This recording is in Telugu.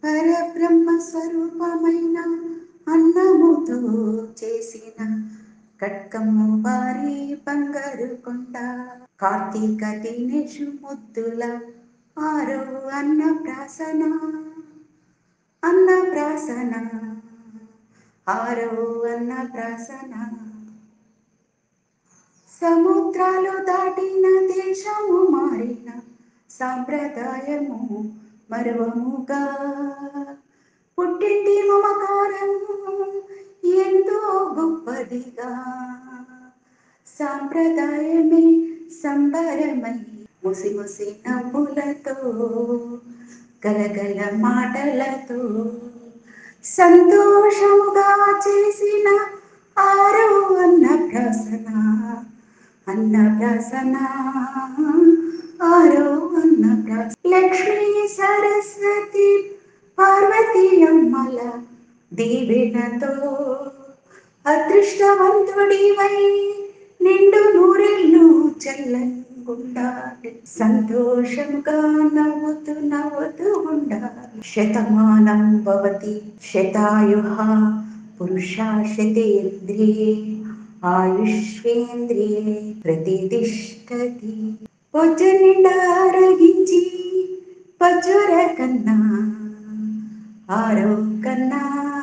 పరబ్రహ్మ స్వరూపమైన అన్నముతో చేసిన కట్కమ్ము వారి బంగారు కొండ కార్తీక దినేషు ముద్దుల ఆరో అన్న ప్రాసన అన్న ప్రాసన ఆరో అన్న ప్రాసన సముద్రాలు దాటిన దేశము మారిన సాంప్రదాయము మరువముగా పుట్టింటి మమకారము ఎంతో గొప్పదిగా సాంప్రదాయమే సంబరమై ముసి ముసి నవ్వులతో గలగల మాటలతో సంతోషముగా చేసిన ఆరో అన్న ప్రసన అన్న ప్రసన ఆరో అన్న ప్రస లక్ష్మీ సరస్వతి పార్వతీ అమ్మల దీవెనతో అదృష్టవంతుడివై నిండు నూరెళ్ళు చల్లంగుండాలి సంతోషంగా నవ్వుతూ నవ్వుతూ ఉండాలి శతమానం భవతి శతాయుః పురుషా శతేంద్రియే ఆయుష్వేంద్రియే ప్రతిష్టతి పొజ్జ నిండా ఆరగించి పజ్వర కన్నా ఆరో కన్నా